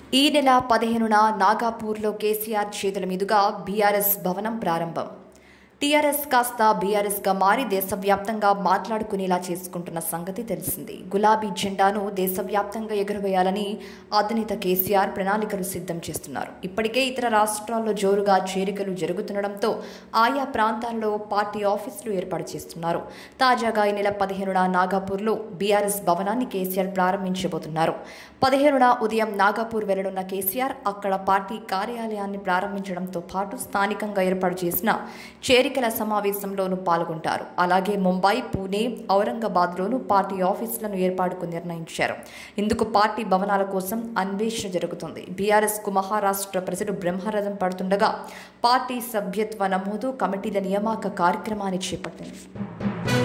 ఈ నెల పదిహేనున నాగాపూర్లో కేసీఆర్ చేతుల మీదుగా బీఆర్ఎస్ భవనం ప్రారంభం టీఆర్ఎస్ కాస్త బీఆర్ఎస్గా మారి దేశవ్యాప్తంగా మాట్లాడుకునేలా చేసుకుంటున్న సంగతి తెలిసింది గులాబీ జెండాను దేశవ్యాప్తంగా ఎగురవేయాలని అధినేత కేసీఆర్ ప్రణాళికలు సిద్ధం చేస్తున్నారు ఇప్పటికే ఇతర రాష్ట్రాల్లో జోరుగా చేరికలు జరుగుతుండడంతో ఆయా ప్రాంతాల్లో పార్టీ ఆఫీసులు ఏర్పాటు చేస్తున్నారు తాజాగా ఈ నెల పదిహేనున నాగాపూర్లో బీఆర్ఎస్ భవనాన్ని కేసీఆర్ ప్రారంభించబోతున్నారు పదిహేనున ఉదయం నాగాపూర్ వెళ్లనున్న కేసీఆర్ అక్కడ పార్టీ కార్యాలయాన్ని ప్రారంభించడంతో పాటు స్థానికంగా ఏర్పాటు చేసిన చేరికల సమావేశంలోనూ పాల్గొంటారు అలాగే ముంబై పూణే ఔరంగాబాద్లోనూ పార్టీ ఆఫీసులను ఏర్పాటుకు నిర్ణయించారు ఇందుకు పార్టీ భవనాల కోసం అన్వేషణ జరుగుతుంది బీఆర్ఎస్కు మహారాష్ట్ర ప్రజలు బ్రహ్మరథం పడుతుండగా పార్టీ సభ్యత్వ నమోదు కమిటీల నియామక కార్యక్రమాన్ని చేపట్టింది